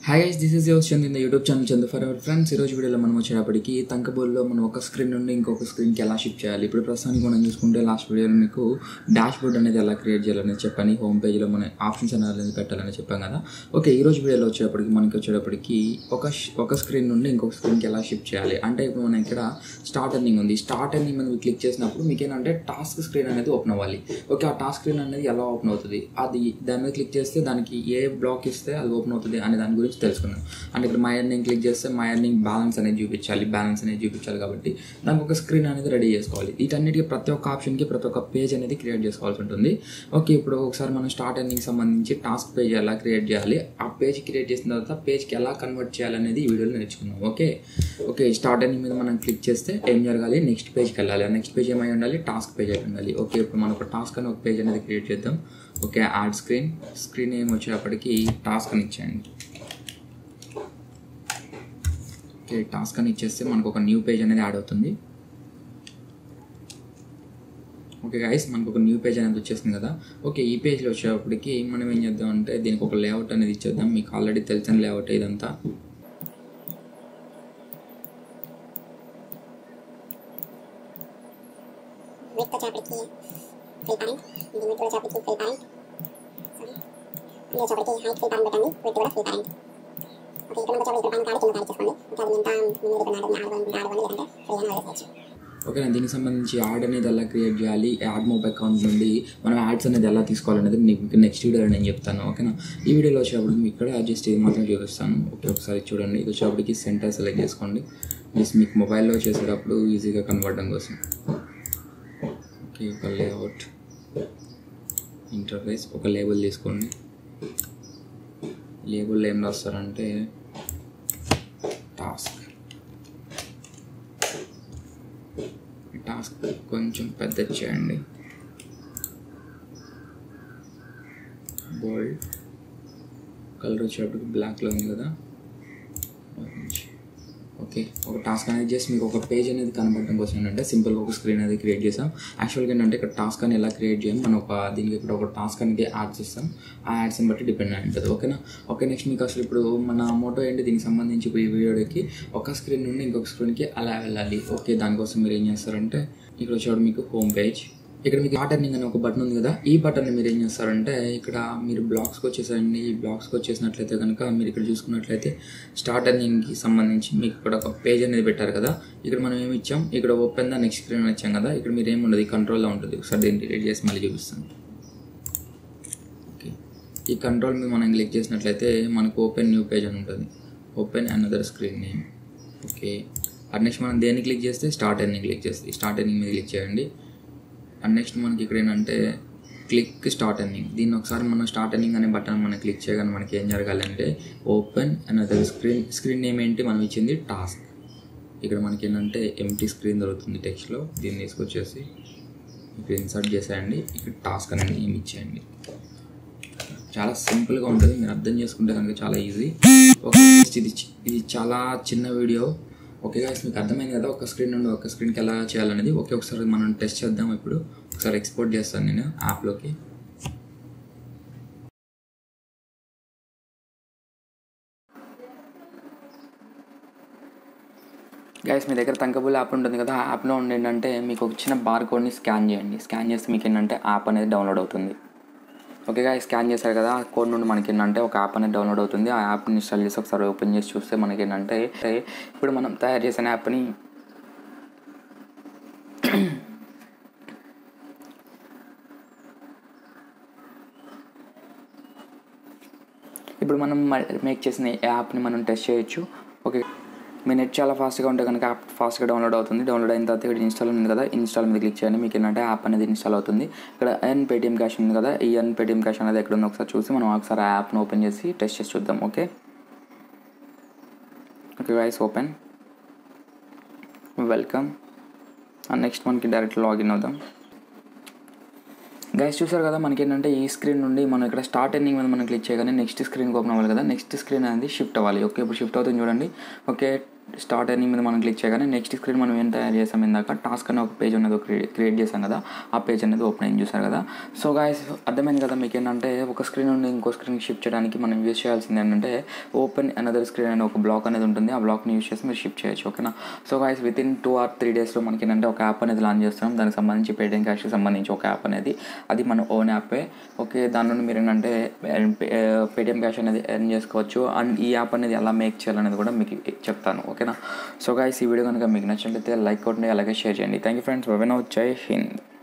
Hi guys this is your Chand in the YouTube channel Chand for our friends ఈ రోజు వీడియోలో మనం వచ్చేటప్పటికి తంకబోల్లో మనం ఒక స్క్రీన్ నుండి ఇంకొక స్క్రీన్కి ఎలా షిఫ్ట్ చేయాలి ఇప్పుడు ప్రస్తుతానికి మనం చూసుకుంటే లాస్ట్ వీడియోలో మీకు డాష్ బోర్డ్ అనేది ఎలా క్రియేట్ చేయాలని చెప్పని హోమ్ పేజ్లో మన ఆప్షన్స్ అనేది పెట్టాలని చెప్పాం కదా ఓకే ఈ రోజు వీడియోలో వచ్చేటప్పటికి మనకి వచ్చేటప్పటికి ఒక ష్- ఒక స్క్రీన్ నుండి ఇంకొక స్క్రీన్కి ఎలా షిఫ్ట్ చేయాలి అంటే ఇప్పుడు మనం ఇక్కడ స్టార్ట్ ఎర్నింగ్ ఉంది స్టార్ట్ ఎర్నింగ్ మీద క్లిక్ చేసినప్పుడు మీకు ఏంటంటే టాస్క్ స్క్రీన్ అనేది ఓపెన్ అవ్వాలి ఓకే ఆ టాస్క్ స్క్రీన్ అనేది ఎలా ఓపెన్ అవుతుంది అది దాని మీద క్లిక్ చేస్తే దానికి ఏ బ్లాక్ ఇస్తే అది ఓపెన్ అవుతుంది అనే దాని గురించి తెలుసుకుందాం అంటే ఇక్కడ మై ఎర్నింగ్ క్లిక్ చేస్తే మై ఎర్నింగ్ బ్యాలెన్స్ అనేది చూపించాలి బ్యాలెన్స్ అనేది చూపించాలి కాబట్టి దానికి ఒక స్క్రీన్ అనేది రెడీ చేసుకోవాలి వీటన్నిటికీ ప్రతి ఒక్క ఆప్షన్కి ప్రతి ఒక్క పేజ్ అనేది క్రియేట్ చేసుకోవాల్సి ఉంటుంది ఓకే ఇప్పుడు ఒకసారి మనం స్టార్ట్ ఎర్నింగ్ సంబంధించి టాస్క్ పేజ్ ఎలా క్రియేట్ చేయాలి ఆ పేజ్ క్రియేట్ చేసిన తర్వాత పేజ్కి ఎలా కన్వర్ట్ చేయాలనేది ఈ వీడియోలో నేర్చుకుందాం ఓకే ఓకే స్టార్ట్ ఎర్నింగ్ మీద మనం క్లిక్ చేస్తే ఏం జరగాలి నెక్స్ట్ పేజ్కి వెళ్ళాలి ఆ నెక్స్ట్ పేజ్ ఏమై ఉండాలి టాస్క్ పేజ్ అయి ఉండాలి ఓకే ఇప్పుడు మనం ఒక టాస్క్ అని ఒక పేజ్ అనేది క్రియేట్ చేద్దాం ఓకే యాడ్ స్క్రీన్ స్క్రీన్ ఏం వచ్చేటప్పటికి టాస్క్ అని ఇచ్చేయండి ఓకే టాస్క్ అని ఇచ్చేస్తే మనకు ఒక న్యూ పేజ్ అనేది యాడ్ అవుతుంది ఓకే గైస్ మనకు ఒక న్యూ పేజ్ అనేది వచ్చేసింది కదా ఓకే ఈ పేజ్లో వచ్చేటప్పటికి మనం ఏం చేద్దాం అంటే దీనికి ఒక లేఅవుట్ అనేది ఇచ్చేద్దాం మీకు ఆల్రెడీ తెలిసిన లేఅవుట్ ఇదంతా width వచ్చేప్పటికి ఫుల్ పాయింట్ దీని width వచ్చేప్పటికి ఫుల్ పాయింట్ సారీ ఇది వచ్చేప్పటికి హైట్ ఫుల్ పాయింట్ పెట్టండి width కూడా ఫుల్ పాయింట్ ఓకే ఇక్కడ మనకు వచ్చేప్పటికి ఇక్కడ పైన కాడి కింద కాడి చేసుకోండి ఇంకా అది ఎంత మీరు ఇక్కడ నాలుగు నాలుగు నాలుగు లేదంటే ఫ్రీగా వదిలేసేయచ్చు ఓకే దీనికి సంబంధించి యాడ్ అనేది ఎలా క్రియేట్ చేయాలి యాడ్ మొబైల్ అకౌంట్ నుండి మనం యాడ్స్ అనేది ఎలా తీసుకోవాలనేది మీకు నెక్స్ట్ వీడియోలో నేను చెప్తాను ఓకేనా ఈ వీడియోలో వచ్చేటప్పుడు మీకు ఇక్కడ జస్ట్ ఇది మాత్రం చూపిస్తాను ఓకే ఒకసారి చూడండి ఇది వచ్చేటప్పటికి సెంటర్ సెలెక్ట్ చేసుకోండి జస్ట్ మీకు మొబైల్లో చేసేటప్పుడు ఈజీగా కనబడడం కోసం ఓకే ఒక లేఅవుట్ ఇంటర్ఫేస్ ఒక లేబుల్ తీసుకోండి లేబుల్ ఏం రాస్తారంటే టాస్క్ టాస్క్ కొంచెం పెద్ద చేయండి బోల్డ్ కలర్ వచ్చేటప్పటికి బ్లాక్లో ఉంది కదా Orange. ఓకే ఒక టాస్క్ అనేది చేసి మీకు ఒక పేజ్ అనేది కనబడడం కోసం ఏంటంటే సింపుల్గా ఒక స్క్రీన్ అనేది క్రియేట్ చేసాం యాక్చువల్గా ఏంటంటే ఇక్కడ టాస్క్ అని ఎలా క్రియేట్ చేయం మనం ఒక దీనికి ఇక్కడ ఒక టాస్క్ అనేది యాడ్ చేస్తాం ఆ యాడ్స్ని బట్టి డిపెండ్ అయి ఉంటుంది ఓకేనా ఓకే నెక్స్ట్ మీకు అసలు ఇప్పుడు మన మోటో ఏంటి దీనికి సంబంధించి ఇప్పుడు ఈ వీడియోకి ఒక స్క్రీన్ నుండి ఇంకొక స్క్రీన్కి అలా వెళ్ళాలి ఓకే దానికోసం మీరు ఏం చేస్తారంటే ఇక్కడ వచ్చేవాడు మీకు హోమ్ పేజ్ ఇక్కడ మీకు స్టార్ట్ ఎర్నింగ్ అనే ఒక బటన్ ఉంది కదా ఈ బటన్ని మీరు ఏం చేస్తారంటే ఇక్కడ మీరు బ్లాగ్స్కి వచ్చేసండి ఈ బ్లాగ్స్కి వచ్చేసినట్లయితే కనుక మీరు ఇక్కడ చూసుకున్నట్లయితే స్టార్ట్ ఎర్నింగ్కి సంబంధించి మీకు ఇక్కడ ఒక పేజ్ అనేది పెట్టారు కదా ఇక్కడ మనం ఏమి ఇచ్చాం ఇక్కడ ఓపెన్ ద నెక్స్ట్ స్క్రీన్ వచ్చాం కదా ఇక్కడ మీరు ఏముండదు కంట్రోల్లో ఉంటుంది ఒకసారి దీన్ని డిలీట్ చేసి మళ్ళీ చూపిస్తాను ఓకే ఈ కంట్రోల్ మీద మనం క్లిక్ చేసినట్లయితే మనకు ఓపెన్ న్యూ పేజ్ అని ఉంటుంది open another screen name okay and next మనం దేన్ని క్లిక్ చేస్తే స్టార్ట్ ఎర్నింగ్ క్లిక్ చేస్తే స్టార్ట్ ఎర్నింగ్ మీద క్లిక్ చేయండి అండ్ నెక్స్ట్ మనకి ఇక్కడ ఏంటంటే క్లిక్ స్టార్ట్ ఎర్నింగ్ దీన్ని ఒకసారి మనం స్టార్ట్ ఎర్నింగ్ అనే బటన్ మనం క్లిక్ చేయగానే మనకి ఏం జరగాలంటే open another screen screen name ఏంటి మనం ఇచ్చింది టాస్క్ ఇక్కడ మనకి ఏంటంటే ఎంటీ స్క్రీన్ దొరుకుతుంది టెక్స్ట్లో దీన్ని తీసుకొచ్చేసి ఇక్కడ ఇన్సర్ట్ చేసేయండి ఇక్కడ టాస్క్ అనేది నేమ్ ఇచ్చేయండి చాలా సింపుల్గా ఉంటుంది మీరు అర్థం చేసుకుంటే కనుక చాలా ఈజీ ఓకే నెక్స్ట్ ఇది చి- ఇది చాలా చిన్న వీడియో ఓకే గాయస్ మీకు అర్థమైంది కదా ఒక స్క్రీన్ నుండి ఒక స్క్రీన్కి ఎలా చేయాలనేది ఓకే ఒకసారి మనం టెస్ట్ చేద్దాం ఇప్పుడు ఒకసారి ఎక్స్పోర్ట్ చేస్తాను నేను యాప్లోకి గైస్ మీ దగ్గర తంకబుల్ యాప్ ఉంటుంది కదా ఆ యాప్లో ఉండి ఏంటంటే మీకు ఒక చిన్న బార్ కోడ్ని స్కాన్ చేయండి స్కాన్ చేస్తే మీకు ఏంటంటే యాప్ అనేది డౌన్లోడ్ అవుతుంది ఓకే గా స్కాన్ చేశారు కదా ఆ కోడ్ నుండి మనకి ఏంటంటే ఒక యాప్ అనేది డౌన్లోడ్ అవుతుంది ఆ యాప్ని ఇన్స్టాల్ చేసి ఒకసారి ఓపెన్ చేసి చూస్తే మనకి ఏంటంటే ఇప్పుడు మనం తయారు చేసిన యాప్ని ఇప్పుడు మనం మేక్ చేసిన యాప్ని మనం టెస్ట్ చేయొచ్చు ఓకే మీ నెట్ చాలా ఫాస్ట్గా ఉంటే కనుక యాప్ ఫాస్ట్గా డౌన్లోడ్ అవుతుంది డౌన్లోడ్ అయిన తర్వాత ఇక్కడ ఇన్స్టాల్ ఉంది కదా ఇన్స్టాల్ మీద క్లిక్ చేయండి మీకు ఏంటంటే యాప్ అనేది ఇన్స్టాల్ అవుతుంది ఇక్కడ ఎన్ పేటిఎం క్యాష్ ఉంది కదా ఈ ఎన్ పేటిఎం క్యాష్ అనేది ఎక్కడ ఉందో ఒకసారి చూసి మనం ఒకసారి ఆ యాప్ని ఓపెన్ చేసి టెస్ట్ చేసి చూద్దాం ఓకే ఓకే వైస్ ఓపెన్ వెల్కమ్ అండ్ నెక్స్ట్ మనకి డైరెక్ట్ లాగిన్ అవుదాం గైస్ చూసారు కదా మనకి ఏంటంటే ఈ స్క్రీన్ నుండి మనం ఇక్కడ స్టార్ట్ ఎర్నింగ్ మీద మనం క్లిక్ చేయగానే నెక్స్ట్ స్క్రీన్కి ఓపెన్ అవ్వాలి కదా నెక్స్ట్ స్క్రీన్ అనేది షిఫ్ట్ అవ్వాలి ఓకే ఇప్పుడు షిఫ్ట్ అవుతుంది చూడండి ఓకే స్టార్ట్ అని మీద మనం క్లిక్ చేయగానే నెక్స్ట్ స్క్రీన్ మనం ఏం తయారు చేసాం ఇందాక టాస్క్ అనే ఒక పేజ్ అనేది క్రియేట్ క్రియేట్ చేసాం కదా ఆ పేజ్ అనేది ఓపెన్ అయింది చూసారు కదా సో గాయస్ అర్థమైంది కదా మీకు ఏంటంటే ఒక స్క్రీన్ నుండి ఇంకో స్క్రీన్ షిఫ్ట్ చేయడానికి మనం యూజ్ చేయాల్సింది ఏంటంటే ఓపెన్ అనదర్ స్క్రీన్ అనే ఒక బ్లాక్ అనేది ఉంటుంది ఆ బ్లాక్ని యూజ్ చేసి మీరు షిఫ్ట్ చేయొచ్చు ఓకేనా so guys within two or three డేస్లో మనకి ఏంటంటే ఒక యాప్ అనేది లాంచ్ చేస్తున్నాం దానికి సంబంధించి పేటిఎం క్యాష్కి సంబంధించి ఒక యాప్ అనేది అది మన ఓన్ యాపే ఓకే దాని నుండి మీరు ఏంటంటే పేటిఎం క్యాష్ అనేది ఎర్న్ చేసుకోవచ్చు అండ్ ఈ యాప్ అనేది ఎలా మేక్ చేయాలనేది కూడా మీకు చెప్తాను ఓకేనా సో గాయస్ ఈ వీడియో కనుక మీకు నచ్చినట్లయితే లైక్ కొట్టండి అలాగే షేర్ చేయండి థ్యాంక్ యూ ఫ్రెండ్స్ వెవెన్ జై హింద్